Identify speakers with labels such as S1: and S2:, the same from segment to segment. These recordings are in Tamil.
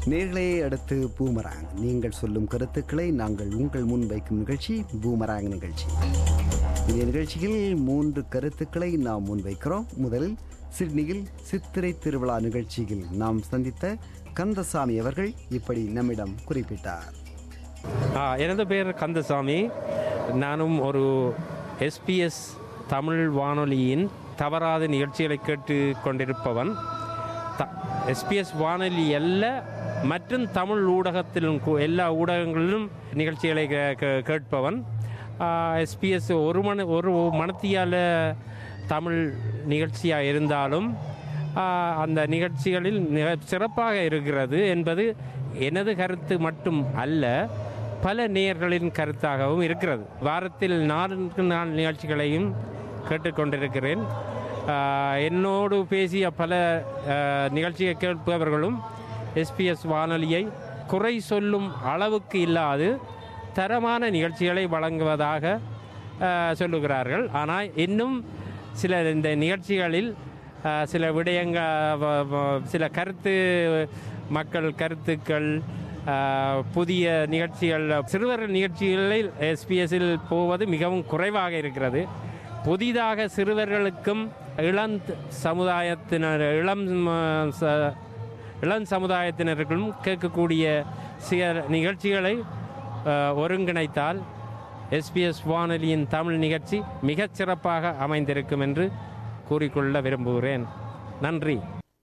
S1: நேர்களே அடுத்து பூமராங் நீங்கள் சொல்லும் கருத்துக்களை நாங்கள் உங்கள் முன் வைக்கும் நிகழ்ச்சி பூமராங் நிகழ்ச்சி இந்த நிகழ்ச்சியில் மூன்று கருத்துக்களை நாம் முன்வைக்கிறோம் முதலில் சிட்னியில் சித்திரை திருவிழா நிகழ்ச்சியில் நாம் சந்தித்த கந்தசாமி அவர்கள் இப்படி நம்மிடம் குறிப்பிட்டார்
S2: ஆ, எனது பேர் கந்தசாமி நானும் ஒரு எஸ்பிஎஸ் தமிழ் வானொலியின் தவறாத நிகழ்ச்சிகளை கேட்டு கொண்டிருப்பவன் த எஸ்பிஎஸ் வானொலி அல்ல மற்றும் தமிழ் ஊடகத்திலும் கு- எல்லா ஊடகங்களிலும் நிகழ்ச்சிகளை கே- கே- கேட்பவன் எஸ்பிஎஸ் ஒரு மணி ஒரு மணத்தியால தமிழ் நிகழ்ச்சியாக இருந்தாலும் ஆ, அந்த நிகழ்ச்சிகளில் மிக சிறப்பாக இருக்கிறது என்பது எனது கருத்து மட்டும் அல்ல பல நேயர்களின் கருத்தாகவும் இருக்கிறது வாரத்தில் நான்கு நாள் நிகழ்ச்சிகளையும் கேட்டுக்கொண்டிருக்கிறேன் ஆ, என்னோடு பேசிய பல ஆ, நிகழ்ச்சியை கேட்பவர்களும் எஸ்பிஎஸ் வானொலியை குறை சொல்லும் அளவுக்கு இல்லாது தரமான நிகழ்ச்சிகளை வழங்குவதாக ஆ, சொல்லுகிறார்கள் ஆனால் இன்னும் சில இந்த நிகழ்ச்சிகளில் ஆ, சில விடயங்க வ- வ- சில கருத்து மக்கள் கருத்துக்கள் ஆ, புதிய நிகழ்ச்சிகள் சிறுவர் நிகழ்ச்சிகளில் எஸ்பிஎஸ்ஸில் போவது மிகவும் குறைவாக இருக்கிறது புதிதாக சிறுவர்களுக்கும் இளம் சமுதாயத்தினர் இளம் ஆ, ச- இளம் சமுதாயத்தினர்களும் கேட்கக்கூடிய சில நிகழ்ச்சிகளை ஆ, ஒருங்கிணைத்தால் எஸ்பிஎஸ் வானொலியின் தமிழ் நிகழ்ச்சி மிகச் சிறப்பாக அமைந்திருக்கும் என்று கூறிக்கொள்ள விரும்புகிறேன் நன்றி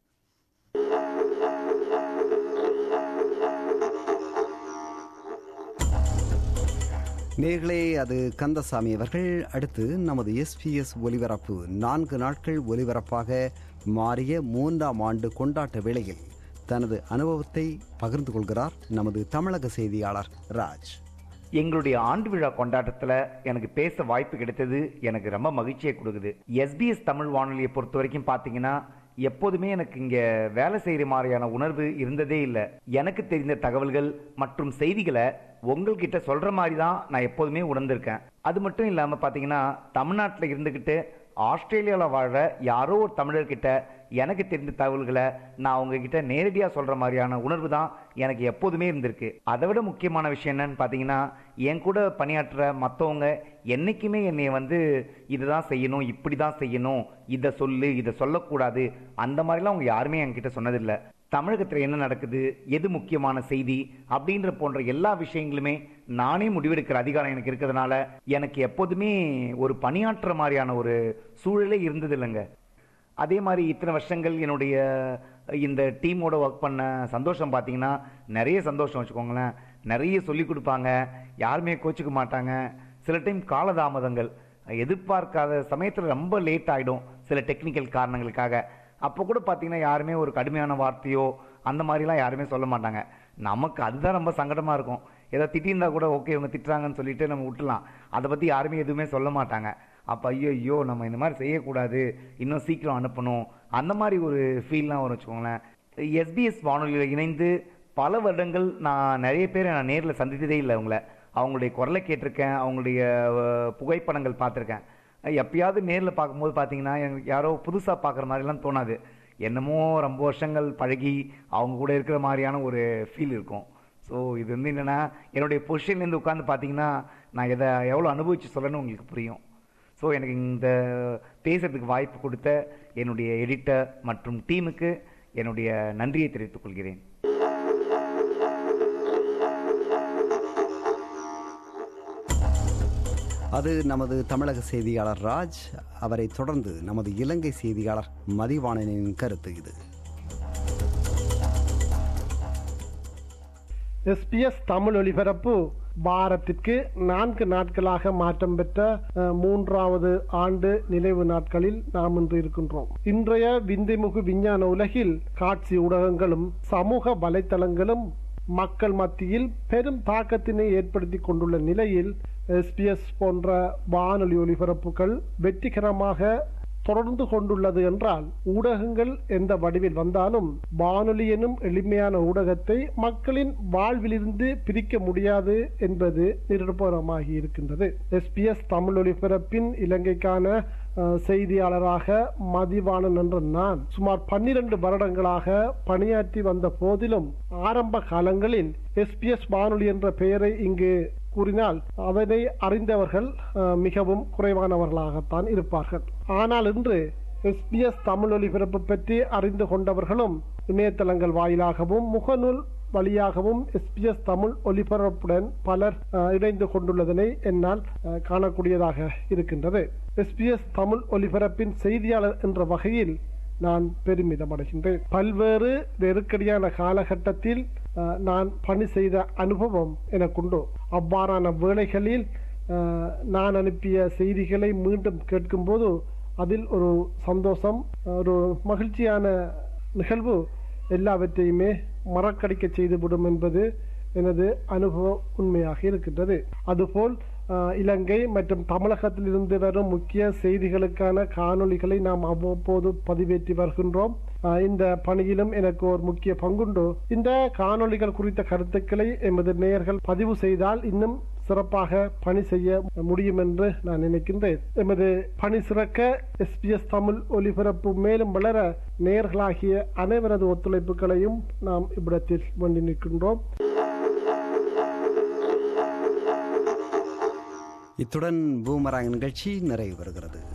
S1: நேர்களே அது கந்தசாமி அவர்கள் அடுத்து நமது எஸ்பிஎஸ் ஒலிபரப்பு நான்கு நாட்கள் ஒலிபரப்பாக மாறிய மூன்றாம் ஆண்டு கொண்டாட்ட வேளையில் தனது அனுபவத்தை பகிர்ந்து கொள்கிறார் நமது தமிழக செய்தியாளர் ராஜ்
S3: எங்களுடைய ஆண்டு விழா கொண்டாட்டத்துல எனக்கு பேச வாய்ப்பு கிடைத்தது எனக்கு ரொம்ப மகிழ்ச்சியை கொடுக்குது எஸ்பிஎஸ் தமிழ் வானொலியை பொறுத்த வரைக்கும் பாத்தீங்கன்னா எப்போதுமே எனக்கு இங்க வேலை செய்யற மாதிரியான உணர்வு இருந்ததே இல்லை எனக்கு தெரிந்த தகவல்கள் மற்றும் செய்திகளை உங்கள்கிட்ட சொல்ற மாதிரி தான் நான் எப்போதுமே உணர்ந்திருக்கேன் அது மட்டும் இல்லாம பாத்தீங்கன்னா தமிழ்நாட்டில் இருந்துகிட்டு ஆஸ்திரேலியாவில் வாழ யாரோ ஒரு தமிழர்கிட்ட எனக்கு தெரிந்த தகவல்களை நான் அவங்க கிட்ட நேரடியாக சொல்ற மாதிரியான உணர்வு தான் எனக்கு எப்போதுமே இருந்திருக்கு அதை விட முக்கியமான விஷயம் என்னன்னு பார்த்தீங்கன்னா என் கூட பணியாற்றுற மற்றவங்க என்னைக்குமே என்னை வந்து இதுதான் செய்யணும் இப்படி தான் செய்யணும் இதை சொல்லு இதை சொல்லக்கூடாது அந்த மாதிரிலாம் அவங்க யாருமே என்கிட்ட சொன்னதில்லை தமிழகத்தில் என்ன நடக்குது எது முக்கியமான செய்தி அப்படின்ற போன்ற எல்லா விஷயங்களுமே நானே முடிவெடுக்கிற அதிகாரம் எனக்கு இருக்கிறதுனால எனக்கு எப்போதுமே ஒரு பணியாற்ற மாதிரியான ஒரு சூழலே இருந்தது இல்லைங்க அதே மாதிரி இத்தனை வருஷங்கள் என்னுடைய இந்த டீமோட ஒர்க் பண்ண சந்தோஷம் பார்த்தீங்கன்னா நிறைய சந்தோஷம் வச்சுக்கோங்களேன் நிறைய சொல்லி கொடுப்பாங்க யாருமே கோச்சிக்க மாட்டாங்க சில டைம் காலதாமதங்கள் எதிர்பார்க்காத சமயத்தில் ரொம்ப லேட் ஆகிடும் சில டெக்னிக்கல் காரணங்களுக்காக அப்போ கூட பார்த்தீங்கன்னா யாருமே ஒரு கடுமையான வார்த்தையோ அந்த மாதிரிலாம் யாருமே சொல்ல மாட்டாங்க நமக்கு அதுதான் ரொம்ப சங்கடமாக இருக்கும் ஏதோ திட்டியிருந்தா கூட ஓகே இவங்க திட்டுறாங்கன்னு சொல்லிட்டு நம்ம விட்டுலாம் அதை பற்றி யாருமே எதுவுமே சொல்ல மாட்டாங்க அப்போ ஐயோ ஐயோ நம்ம இந்த மாதிரி செய்யக்கூடாது இன்னும் சீக்கிரம் அனுப்பணும் அந்த மாதிரி ஒரு ஃபீல்லாம் வரும் வச்சுக்கோங்களேன் எஸ்பிஎஸ் வானொலியில் இணைந்து பல வருடங்கள் நான் நிறைய பேரை நான் நேரில் சந்தித்ததே இல்லை அவங்கள அவங்களுடைய குரலை கேட்டிருக்கேன் அவங்களுடைய அஹ், புகைப்படங்கள் பார்த்துருக்கேன் எப்பயாவது நேரில் பார்க்கும்போது பார்த்தீங்கன்னா எனக்கு யாரோ புதுசாக பார்க்குற மாதிரிலாம் தோணாது என்னமோ ரொம்ப வருஷங்கள் பழகி அவங்க கூட இருக்கிற மாதிரியான ஒரு ஃபீல் இருக்கும் ஸோ இது வந்து என்னென்னா என்னுடைய பொசிஷன்லேருந்து உட்காந்து பார்த்தீங்கன்னா நான் எதை எவ்வளோ அனுபவித்து சொல்லணும்னு உங்களுக்கு புரியும் ஸோ எனக்கு இந்த பேசுறதுக்கு வாய்ப்பு கொடுத்த என்னுடைய எடிட்டர் மற்றும் டீமுக்கு என்னுடைய நன்றியை தெரிவித்துக் கொள்கிறேன்
S1: அது நமது தமிழக செய்தியாளர் ராஜ் அவரை தொடர்ந்து நமது இலங்கை செய்தியாளர் மதிவாணனின் கருத்து இது
S4: எஸ்பிஎஸ் தமிழ் ஒலிபரப்பு வாரத்திற்கு நான்கு நாட்களாக மாற்றம் பெற்ற அஹ், மூன்றாவது ஆண்டு நினைவு நாட்களில் நாம் இன்று இருக்கின்றோம் இன்றைய விந்தைமுகு விஞ்ஞான உலகில் காட்சி ஊடகங்களும் சமூக வலைத்தளங்களும் மக்கள் மத்தியில் பெரும் தாக்கத்தினை ஏற்படுத்தி கொண்டுள்ள நிலையில் எஸ்பிஎஸ் போன்ற வானொலி ஒலிபரப்புகள் வெற்றிகரமாக தொடர்ந்து கொண்டுள்ளது என்றால் ஊடகங்கள் எந்த வடிவில் வந்தாலும் வானொலி எனும் எளிமையான ஊடகத்தை மக்களின் வாழ்விலிருந்து பிரிக்க முடியாது என்பது நிரூபணமாகி இருக்கின்றது எஸ்பிஎஸ் தமிழ் ஒலிபரப்பின் இலங்கைக்கான அஹ், செய்தியாளராக மதிவாணன் என்ற நான் சுமார் பன்னிரண்டு வருடங்களாக பணியாற்றி வந்த போதிலும் ஆரம்ப காலங்களில் எஸ்பிஎஸ் வானொலி என்ற பெயரை இங்கு கூறினால் அதனை அறிந்தவர்கள் அஹ், மிகவும் குறைவானவர்களாகத்தான் இருப்பார்கள் ஆனால் இன்று எஸ்பிஎஸ் தமிழ் ஒலிபரப்பு பற்றி அறிந்து கொண்டவர்களும் இணையதளங்கள் வாயிலாகவும் முகநூல் வழியாகவும் எஸ்பிஎஸ் தமிழ் ஒலிபரப்புடன் பலர் அஹ், இணைந்து கொண்டுள்ளதனை என்னால் அஹ், காணக்கூடியதாக இருக்கின்றது எஸ்பிஎஸ் தமிழ் ஒலிபரப்பின் செய்தியாளர் என்ற வகையில் நான் பெருமிதம் அடைகின்றேன் பல்வேறு நெருக்கடியான காலகட்டத்தில் அஹ், நான் பணி செய்த அனுபவம் எனக்குண்டு அவ்வாறான வேளைகளில் அஹ், நான் அனுப்பிய செய்திகளை மீண்டும் கேட்கும்போது அதில் ஒரு சந்தோஷம் ஒரு மகிழ்ச்சியான நிகழ்வு எல்லாவற்றையுமே மறக்கடிக்க செய்துவிடும் என்பது எனது அனுபவ உண்மையாக இருக்கின்றது அதுபோல் அஹ், இலங்கை மற்றும் தமிழகத்தில் இருந்து வரும் முக்கிய செய்திகளுக்கான காணொளிகளை நாம் அவ்வப்போது பதிவேற்றி வருகின்றோம் அஹ், இந்த பணியிலும் எனக்கு ஒரு முக்கிய பங்குண்டு இந்த காணொளிகள் குறித்த கருத்துக்களை எமது நேயர்கள் பதிவு செய்தால் இன்னும் சிறப்பாக பணி செய்ய முடியும் என்று நான் நினைக்கின்றேன் எமது பணி சிறக்க எஸ்பிஎஸ் தமிழ் ஒலிபரப்பு மேலும் வளர நேயர்களாகிய அனைவரது ஒத்துழைப்புகளையும் நாம் இவ்விடத்தில் வேண்டி நிற்கின்றோம்
S1: இத்துடன் பூமராங் நிகழ்ச்சி நிறைவு பெறுகிறது